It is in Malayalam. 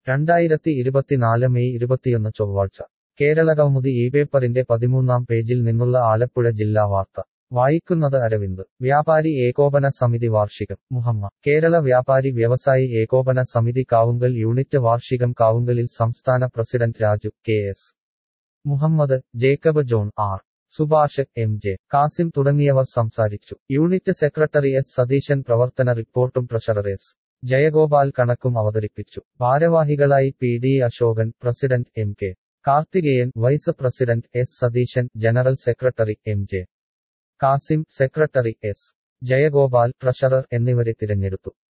രണ്ടായിരത്തി ഇരുപത്തിനാല് മെയ് ഇരുപത്തിയൊന്ന് ചൊവ്വാഴ്ച കേരളകൗമുദി ഈ പേപ്പറിന്റെ പതിമൂന്നാം പേജിൽ നിന്നുള്ള ആലപ്പുഴ ജില്ലാ വാർത്ത വായിക്കുന്നത് അരവിന്ദ് വ്യാപാരി ഏകോപന സമിതി വാർഷികം മുഹമ്മ കേരള വ്യാപാരി വ്യവസായി ഏകോപന സമിതി കാവുങ്കൽ യൂണിറ്റ് വാർഷികം കാവുങ്കലിൽ സംസ്ഥാന president Raju K S Muhammad Jacob John R Subhash M J Kasim തുടങ്ങിയവർ സംസാരിച്ചു യൂണിറ്റ് സെക്രട്ടറി എസ് സതീശൻ പ്രവർത്തന റിപ്പോർട്ടും ട്രഷറർ എസ് ജയഗോപാൽ കണക്കും അവതരിപ്പിച്ചു ഭാരവാഹികളായി P D Ashokan president M K Karthikeyan vice president S Satheesan general secretary M J Kasim secretary S Jayagopal treasurer എന്നിവരെ തിരഞ്ഞെടുത്തു